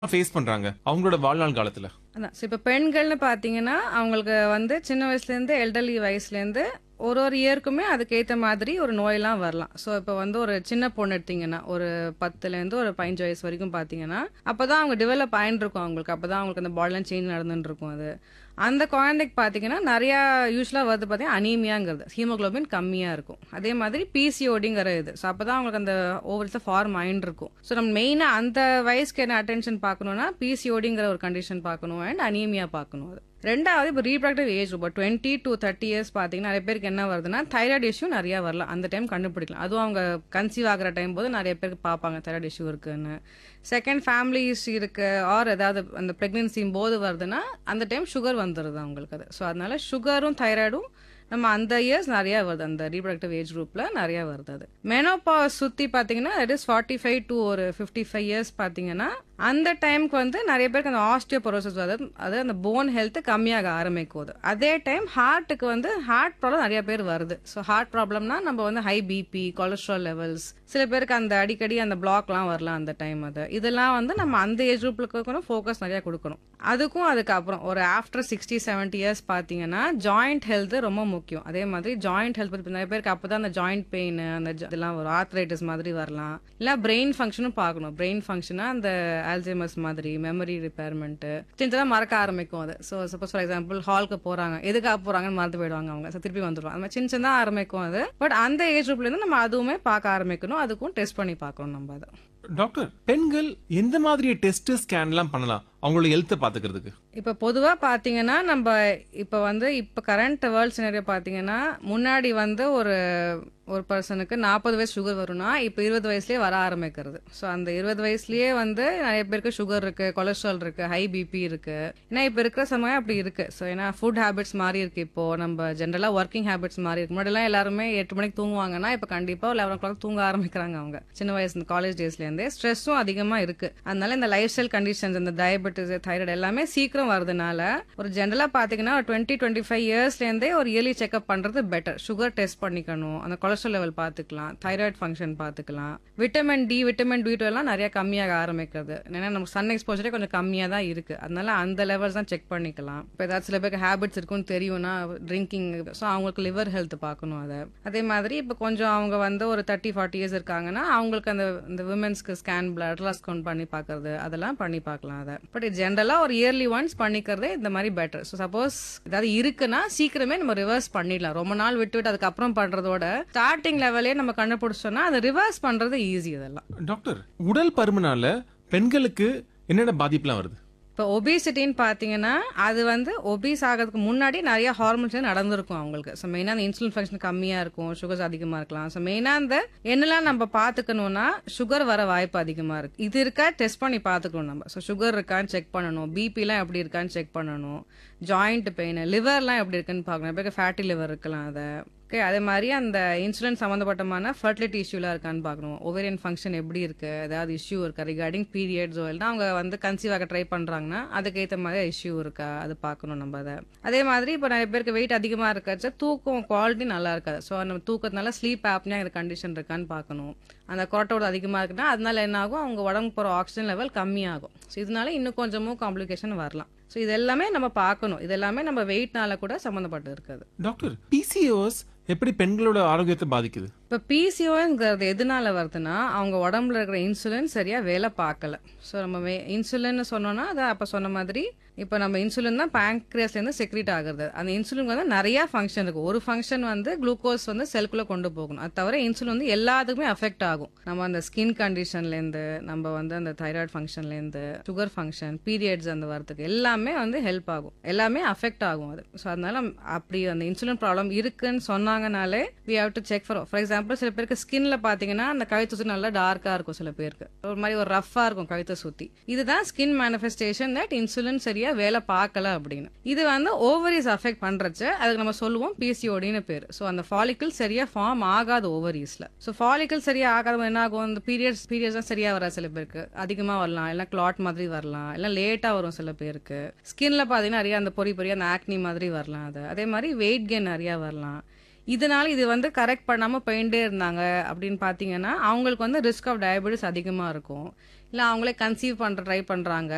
Face பண்றாங்க அவங்களோட வாழ்நாள் காலத்துல அதான் ஸோ இப்போ பெண்கள்னு பார்த்தீங்கன்னா அவங்களுக்கு வந்து சின்ன வயசுலேருந்து எல்டர்லி வயசுலேருந்து ஒரு ஒரு இயருக்குமே அதுக்கேற்ற மாதிரி ஒரு நோயெல்லாம் வரலாம் ஸோ இப்போ வந்து ஒரு சின்ன பொண்ணு எடுத்தீங்கன்னா ஒரு பத்துலேருந்து ஒரு பதினஞ்சு வயசு வரைக்கும் பார்த்தீங்கன்னா அப்போ தான் அவங்க டெவலப் ஆயின்னு இருக்கும் அவங்களுக்கு அப்போ தான் அவங்களுக்கு அந்த பாடிலாம் சேஞ்ச் நடந்துட்டு இருக்கும் அது அந்த குழந்தைக்கு பார்த்தீங்கன்னா நிறையா யூஸ்வலாக வருது பார்த்தீங்கன்னா அனீமியாங்கிறது ஹீமோகுளோபின் கம்மியாக இருக்கும் அதே மாதிரி பிசிஓடிங்கிற இது ஸோ அப்போ தான் அவங்களுக்கு அந்த ஓவர்ஸாக ஃபார்ம் ஆயின்னு இருக்கும் ஸோ நம்ம மெயினாக அந்த வயசுக்கு என்ன அட்டென்ஷன் பார்க்கணும்னா பிசிஓடிங்கிற ஒரு கண்டிஷன் பார்க்கணும் அண்ட் அனீமியா பார்க்கணும் அது ரெண்டாவது இப்போ ரீப்ராக்டிவ் ஏஜ் இப்போ டுவெண்ட்டி டு தேர்ட்டி இயர்ஸ் பார்த்தீங்கன்னா நிறைய பேருக்கு என்ன வருதுன்னா தைராய்டு இஷ்யூ நிறையா வரலாம் அந்த டைம் கண்டுபிடிக்கலாம் அதுவும் அவங்க கன்சீவ் ஆகிற டைம் போது நிறைய பேருக்கு பார்ப்பாங்க தைராய்டு இஷ்யூ இருக்குன்னு செகண்ட் ஃபேமிலி இஷ்யூ இருக்கு ஆர் ஏதாவது அந்த ப்ரெக்னென்சியும் போது வருதுன்னா அந்த டைம் சுகர் வந்துடுது அவங்களுக்கு அது ஸோ அதனால சுகரும் தைராய்டும் நம்ம அந்த இயர்ஸ் நிறைய வருது அந்த ரீப்ரடக்டிவ் ஏஜ் குரூப்ல நிறைய வருது அது மெனோபாஸ் சுத்தி பாத்தீங்கன்னா it is forty five to ஒரு ஃபிஃப்டி ஃபைவ் இயர்ஸ் பாத்தீங்கன்னா அந்த டைம்க்கு வந்து நிறைய பேருக்கு அந்த ஆஸ்டியோபரோசிஸ் வருது அது அந்த போன் ஹெல்த் கம்மியாக ஆரம்பிக்கும் அது. அதே டைம் ஹார்ட்டுக்கு வந்து ஹார்ட் ப்ராப்ளம் நிறைய பேர் வருது ஸோ ஹார்ட் ப்ராப்ளம்னா நம்ம வந்து ஹை பிபி கொலஸ்ட்ரால் லெவல்ஸ் சில பேருக்கு அந்த அடிக்கடி அந்த பிளாக்லாம் வரலாம் அந்த டைம் அது இதெல்லாம் வந்து நம்ம அந்த ஏஜ் குரூப்ல ஃபோக்கஸ் நிறைய கொடுக்கணும் அதுக்கும் அதுக்கப்புறம் ஒரு ஆஃப்டர் சிக்ஸ்டி செவன்ட்டி இயர்ஸ் பார்த்தீங்கன்னா ஜாயிண்ட் ஹெல்த் ரொம்ப முக்கியம் அதே மாதிரி ஜாயிண்ட் ஹெல்த் பற்றி நிறைய பேருக்கு அப்போ தான் அந்த ஜாயிண்ட் பெயின் அந்த ஜ- இதெல்லாம் வரும் ஆர்த்ரைட்டிஸ் மாதிரி வரலாம் இல்லை பிரெயின் ஃபங்க்ஷனும் பார்க்கணும் பிரெயின் ஃபங்க்ஷனா அந்த ஆல்சைமர்ஸ் மாதிரி மெமரி ரிப்பேர்மெண்ட்டு சின்னதாக மறக்க ஆரம்பிக்கும் அது ஸோ சப்போஸ் ஃபார் எக்ஸாம்பிள் ஹாலுக்கு போகிறாங்க எதுக்காக போகிறாங்கன்னு மறந்து போயிடுவாங்க அவங்க So, திருப்பி வந்துடுவாங்க அந்த மாதிரி சின்ன சின்னதாக ஆரம்பிக்கும் அது பட் அந்த ஏஜ் குரூப்லேருந்து நம்ம அதுவுமே பார்க்க ஆரம்பிக்கணும் அதுக்கும் டெஸ்ட் பண்ணி பார்க்கணும் நம்ம அதை டாக்டர் பெண்கள் எந்த மாதிரி டெஸ்ட் ஸ்கேன்லாம் பண்ணலாம் அவங்களோட ஹெல்த்தை பாத்துக்கிறதுக்கு இப்போ பொதுவாக பார்த்தீங்கன்னா நம்ம இப்போ வந்து இப்போ கரண்ட் வேர்ல்ட் சினரியோ பார்த்தீங்கன்னா முன்னாடி வந்து ஒரு ஒரு பர்சனுக்கு நாற்பது வயசு சுகர் வரும்னா இப்போ இருபது வயசுலயே வர ஆரம்பிக்கிறது ஸோ அந்த இருபது வயசுலயே வந்து நிறைய பேருக்கு சுகர் இருக்கு கொலஸ்ட்ரால் இருக்கு ஹை பிபி இருக்கு ஏன்னா இப்போ இருக்கிற சமயம் அப்படி இருக்கு ஸோ ஏன்னா ஃபுட் ஹேபிட்ஸ் மாறி இருக்கு இப்போ நம்ம ஜென்ரலாக ஒர்க்கிங் ஹேபிட்ஸ் மாறி இருக்கு முன்னாடிலாம் எல்லாருமே எட்டு மணிக்கு தூங்குவாங்கன்னா இப்போ கண்டிப்பாக லெவன் ஓ கிளாக் தூங்க ஆரம்பிக்கிறாங்க அவங்க சின்ன வயசு காலேஜ் டேஸ்லேருந்தே ஸ்ட்ரெஸ்ஸும் அதிகமாக இருக்கு அதனால இந்த லைஃப் ஸ்டைல் கண்டிஷன்ஸ் இந்த டயபெட்டிஸ் தைராய்டு எல்லாமே சீக்கிரம் வரதுனால ஒரு ஜென்ரலாக பார்த்தீங்கன்னா ஒரு டுவெண்ட்டி டுவெண்ட்டி ஃபைவ் இயர்ஸ்லேருந்தே ஒரு இயர்லி செக்அப் பண்ணுறது பெட்டர் சுகர் டெஸ்ட் பண்ணிக்கணும் அந்த கொலஸ்ட்ரால் லெவல் பார்த்துக்கலாம் தைராய்டு ஃபங்க்ஷன் பார்த்துக்கலாம் விட்டமின் டி விட்டமின் டி எல்லாம் நிறைய கம்மியாக ஆரம்பிக்கிறது ஏன்னா நமக்கு சன் எக்ஸ்போஜரே கொஞ்சம் கம்மியாக தான் இருக்கு அதனால அந்த லெவல்ஸ் தான் செக் பண்ணிக்கலாம் இப்போ ஏதாவது சில பேருக்கு ஹேபிட்ஸ் இருக்குன்னு தெரியும்னா ட்ரிங்கிங் ஸோ அவங்களுக்கு லிவர் ஹெல்த் பார்க்கணும் அதை அதே மாதிரி இப்போ கொஞ்சம் அவங்க வந்து ஒரு தேர்ட்டி ஃபார்ட்டி இயர்ஸ் இருக்காங்கன்னா அவங்களுக்கு அந்த இந்த விமன்ஸ்க்கு ஸ்கேன் பிளட் கவுண்ட் பண்ணி பார்க்கறது அதெல்லாம் பண்ணி பார்க்கலாம் அதை பட் ஜென்ரலாக ஒரு இயர்லி ஒன்ஸ் பண்ணிக்கிறதே இந்த மாதிரி பெட்டர் ஸோ சப்போஸ் ஏதாவது இருக்குன்னா சீக்கிரமே நம்ம ரிவர்ஸ் பண்ணிடலாம் ரொம்ப நாள் விட்டு விட்டு அதுக்கப்புறம் பண்றதோட ஸ்டார்டிங் லெவலே நம்ம கண்டுபிடிச்சோம்னா அதை ரிவர்ஸ் பண்றது ஈஸி அதெல்லாம் டாக்டர் உடல் பருமனால பெண்களுக்கு என்னென்ன பாதிப்புலாம் வருது இப்போ ஒபிசிட்டின்னு பார்த்தீங்கன்னா அது வந்து ஒபீஸ் ஆகிறதுக்கு முன்னாடி நிறைய ஹார்மோன்ஸ் நடந்திருக்கும் அவங்களுக்கு ஸோ மெயினாக அந்த இன்சுலின் ஃபங்க்ஷன் கம்மியாக இருக்கும் சுகர்ஸ் அதிகமாக இருக்கலாம் ஸோ மெயினாக அந்த என்னெல்லாம் நம்ம பார்த்துக்கணும்னா சுகர் வர வாய்ப்பு அதிகமாக இருக்கு இது இருக்கா டெஸ்ட் பண்ணி பார்த்துக்கணும் நம்ம ஸோ சுகர் இருக்கான்னு செக் பண்ணணும் பிபிலாம் எப்படி இருக்கான்னு செக் பண்ணணும் ஜாயிண்ட் பெயின் லிவர்லாம் எப்படி இருக்குன்னு பார்க்கணும் இப்போ ஃபேட்டி லிவர் இருக்கலாம் அதை ஓகே அதே மாதிரி அந்த இன்சுலின் சம்மந்தப்பட்டமான ஃபர்டிலிட்டி இஷ்யூலாம் இருக்கான்னு பார்க்கணும் ஓவேரியன் ஃபங்க்ஷன் எப்படி இருக்கு ஏதாவது இஷ்யூ இருக்கா ரிகார்டிங் பீரியட்ஸோ இல்லைனா அவங்க வந்து கன்சீவ் ஆக ட்ரை பண்றாங்கன்னா அதுக்கேற்ற மாதிரி இஷ்யூ இருக்கா அது பார்க்கணும் நம்ம அதை அதே மாதிரி இப்போ நிறைய பேருக்கு வெயிட் அதிகமாக இருக்காச்சு தூக்கம் குவாலிட்டி நல்லா இருக்காது ஸோ நம்ம தூக்கத்தினால ஸ்லீப் ஆப்னியா இந்த கண்டிஷன் இருக்கான்னு பார்க்கணும் அந்த கொரட்டோட அதிகமாக இருக்குன்னா அதனால என்ன ஆகும் அவங்க உடம்பு போகிற ஆக்சிஜன் லெவல் கம்மியாகும் ஸோ இதனால இன்னும் கொஞ்சமும் காம்ப்ளிகேஷன் வரலாம் ஸோ இது எல்லாமே நம்ம பார்க்கணும் இது எல்லாமே நம்ம வெயிட்னால கூட சம்மந்தப்பட்டு இருக்குது டாக்டர் பிசிஓஎஸ் எப்படி பெண்களோட ஆரோக்கியத்தை பாதிக்குது இப்போ பிசிஓங்கிறது எதனால வருதுன்னா அவங்க உடம்புல இருக்கிற இன்சுலின் சரியா வேலை பார்க்கல ஸோ நம்ம இன்சுலின் சொன்னோம்னா அதை அப்போ சொன்ன மாதிரி இப்போ நம்ம இன்சுலின் தான் பேங்க்ரியாஸ்லேருந்து செக்ரேட் ஆகுறது அந்த இன்சுலின் வந்து நிறைய ஃபங்க்ஷன் இருக்கு ஒரு ஃபங்க்ஷன் வந்து குளுக்கோஸ் வந்து செல்குள்ள கொண்டு போகணும் அது தவிர இன்சுலின் வந்து எல்லாத்துக்குமே அஃபெக்ட் ஆகும் நம்ம அந்த ஸ்கின் கண்டிஷன்லேருந்து நம்ம வந்து அந்த தைராய்டு ஃபங்க்ஷன்லேருந்து சுகர் ஃபங்க்ஷன் பீரியட்ஸ் அந்த வரதுக்கு எல்லாமே வந்து ஹெல்ப் ஆகும் எல்லாமே அஃபெக்ட் ஆகும் அது ஸோ அதனால அப்படி அந்த இன்சுலின் ப்ராப்ளம் இருக்குன்னு சொன்னாங்கனாலே we have to check for for example சில பேருக்கு ஸ்கின்ல பார்த்தீங்கன்னா அந்த கழுத்து சுற்றி நல்லா டார்க்காக இருக்கும் சில பேருக்கு ஒரு மாதிரி ஒரு ரஃப்பாக இருக்கும் கழுத்தை சுற்றி இதுதான் ஸ்கின் மேனிஃபெஸ்டேஷன் தட் இன்சுலின் சரியா வேலை பார்க்கல அப்படின்னு இது வந்து ஓவரிஸ் அஃபெக்ட் பண்றச்சு அதுக்கு நம்ம சொல்லுவோம் பிசிஓடின்னு பேர் ஸோ அந்த ஃபாலிக்கிள் சரியா ஃபார்ம் ஆகாது ஓவரிஸ்ல ஸோ ஃபாலிக்கிள் சரியா ஆகாத என்ன ஆகும் அந்த பீரியட்ஸ் பீரியட்ஸ் தான் சரியா வராது சில பேருக்கு அதிகமா வரலாம் இல்லை கிளாட் மாதிரி வரலாம் இல்லை லேட்டா வரும் சில பேருக்கு ஸ்கின்ல பார்த்தீங்கன்னா நிறைய அந்த பொறி பொறி அந்த ஆக்னி மாதிரி வரலாம் அது அதே மாதிரி வெயிட் கெயின் நிறைய வரலாம் இதனால இது வந்து கரெக்ட் பண்ணாம போயிட்டே இருந்தாங்க அப்படின்னு பாத்தீங்கன்னா அவங்களுக்கு வந்து ரிஸ்க் ஆஃப் டயபெட்டிஸ் அதிகமா இருக்கும் இல்ல அவங்களே கன்சீவ் பண்ற ட்ரை பண்றாங்க